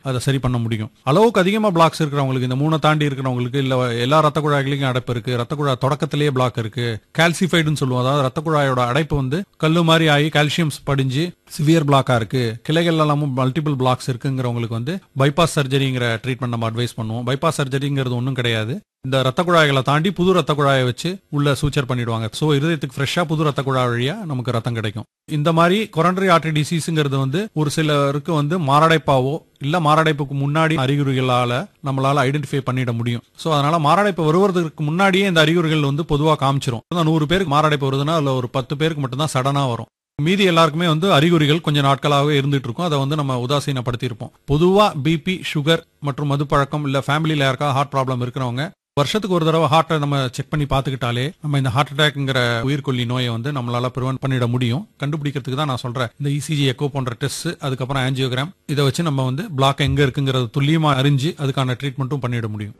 அதை சரி பண்ண முடியும் அளவுக்கு அதிகமா பிளாக்ஸ் இருக்கிறவங்களுக்கு இந்த மூணை தாண்டி இருக்கிறவங்களுக்கு இல்ல எல்லா ரத்த குழாய்களையும் அடைப்பு இருக்கு ரத்த குழாய் தொடக்கத்திலேயே பிளாக் இருக்கு கால்சிஃபைடுன்னு சொல்லுவோம் அதாவது ரத்த குழாயோட அடைப்பு வந்து கல்லு மாதிரி ஆகி கால்சியம்ஸ் படிஞ்சு சிவியர் பிளாக்கா இருக்கு கிளைகள் எல்லாமும் மல்டிபிள் பிளாக்ஸ் இருக்குங்கிறவங்களுக்கு வந்து பைபாஸ் சர்ஜரிங்கிற ட்ரீட்மெண்ட் நம்ம அட்வைஸ் பண்ணுவோம் பைபாஸ் சர்ஜரிங்கிறது ஒன்றும் கிடையாது இந்த ரத்த குழாய்களை தாண்டி புது ரத்த குழாயை வச்சு உள்ள சூச்சர் பண்ணிடுவாங்க சோ இருதயத்துக்கு ஃப்ரெஷ்ஷா புது ரத்த குழாய் வழியா நமக்கு ரத்தம் கிடைக்கும் இந்த மாதிரி கொரண்டரி ஆர்டரி டிசீஸ்ங்கிறது வந்து ஒரு சிலருக்கு வந்து மாரடைப்பாவோ இல்ல மாரடைப்புக்கு முன்னாடி அறிகுறிகளால நம்மளால ஐடென்டிஃபை பண்ணிட முடியும் சோ அதனால மாரடைப்பு வருவதற்கு முன்னாடியே இந்த அறிகுறிகள் வந்து பொதுவா காமிச்சிரும் அதான் நூறு பேருக்கு மாரடைப்பு வருதுன்னா அதுல ஒரு பத்து பேருக்கு மட்டும்தான் சடனா வரும் மீதி எல்லாருக்குமே வந்து அறிகுறிகள் கொஞ்சம் நாட்களாகவே இருந்துட்டு இருக்கும் அதை வந்து நம்ம உதாசீனப்படுத்தி இருப்போம் பொதுவா பிபி சுகர் மற்றும் மதுப்பழக்கம் இல்ல ஃபேமிலியில யாருக்கா ஹார்ட் ப்ராப்ளம் இருக்கிறவங்க வருஷத்துக்கு ஒரு தடவை ஹார்ட்டை நம்ம செக் பண்ணி பார்த்துக்கிட்டாலே நம்ம இந்த ஹார்ட் அட்டாக்ங்கிற உயிர்கொல்லி நோயை வந்து நம்மளால ப்ரிவென்ட் பண்ணிட முடியும் கண்டுபிடிக்கிறதுக்கு தான் நான் சொல்றேன் இந்த இசிஜி எக்கோ போன்ற டெஸ்ட் அதுக்கப்புறம் ஆஞ்சியோகிராம் இதை வச்சு நம்ம வந்து பிளாக் எங்க இருக்குங்கிறத துல்லியமா அறிஞ்சு அதுக்கான ட்ரீட்மெண்ட்டும் பண்ணிட முடியும்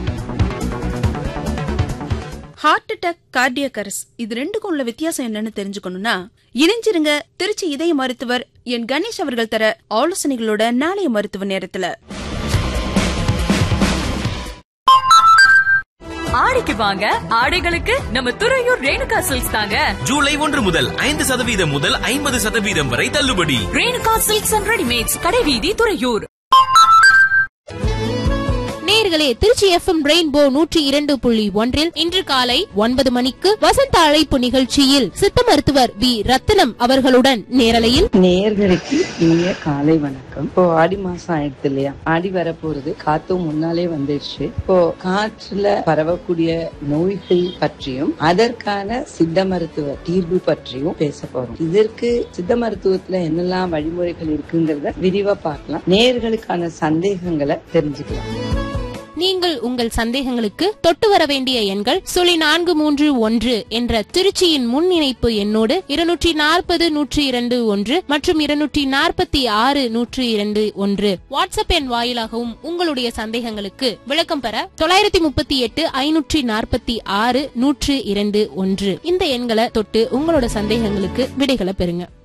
ஹார்ட் அட்டாக் கார்டியக் அரெஸ்ட் இது ரெண்டுக்கும் உள்ள வித்தியாசம் என்னன்னு தெரிஞ்சுக்கணும்னா இணைஞ்சிருங்க திருச்சி இதய மருத்துவர் என் கணேஷ் அவர்கள் தர ஆலோசனைகளோட நாளைய மருத்துவ நேரத்துல ஆடிக்கு வாங்க ஆடைகளுக்கு நம்ம துறையூர் ரேணுகா சில்க்ஸ் தாங்க ஜூலை ஒன்று முதல் ஐந்து சதவீதம் முதல் ஐம்பது சதவீதம் வரை தள்ளுபடி ரேணுகா சில்க்ஸ் அண்ட் ரெடிமேட்ஸ் கடைவீதி துறையூர் நேயர்களே திருச்சி எஃப்எம் ரெயின்போ நூற்றி இரண்டு புள்ளி ஒன்றில் இன்று காலை ஒன்பது மணிக்கு வசந்த அழைப்பு நிகழ்ச்சியில் சித்த மருத்துவர் வி ரத்தினம் அவர்களுடன் நேரலையில் நேயர்களுக்கு இனிய காலை வணக்கம் இப்போ ஆடி மாசம் ஆயிடுது இல்லையா ஆடி வரப்போறது காத்தும் முன்னாலே வந்துடுச்சு இப்போ காற்றுல பரவக்கூடிய நோய்கள் பற்றியும் அதற்கான சித்த மருத்துவ தீர்வு பற்றியும் பேச போறோம் இதற்கு சித்த மருத்துவத்துல என்னெல்லாம் வழிமுறைகள் இருக்குங்கிறத விரிவா பார்க்கலாம் நேயர்களுக்கான சந்தேகங்களை தெரிஞ்சுக்கலாம் நீங்கள் உங்கள் சந்தேகங்களுக்கு தொட்டு வர வேண்டிய எண்கள் சுழி நான்கு மூன்று ஒன்று என்ற திருச்சியின் முன் இணைப்பு எண்ணோடு இருநூற்றி நாற்பது நூற்றி இரண்டு ஒன்று மற்றும் இருநூற்றி நாற்பத்தி ஆறு நூற்றி இரண்டு ஒன்று வாட்ஸ்அப் எண் வாயிலாகவும் உங்களுடைய சந்தேகங்களுக்கு விளக்கம் பெற தொள்ளாயிரத்தி முப்பத்தி எட்டு ஐநூற்றி நாற்பத்தி ஆறு நூற்று இரண்டு ஒன்று இந்த எண்களை தொட்டு உங்களோட சந்தேகங்களுக்கு விடைகளை பெறுங்க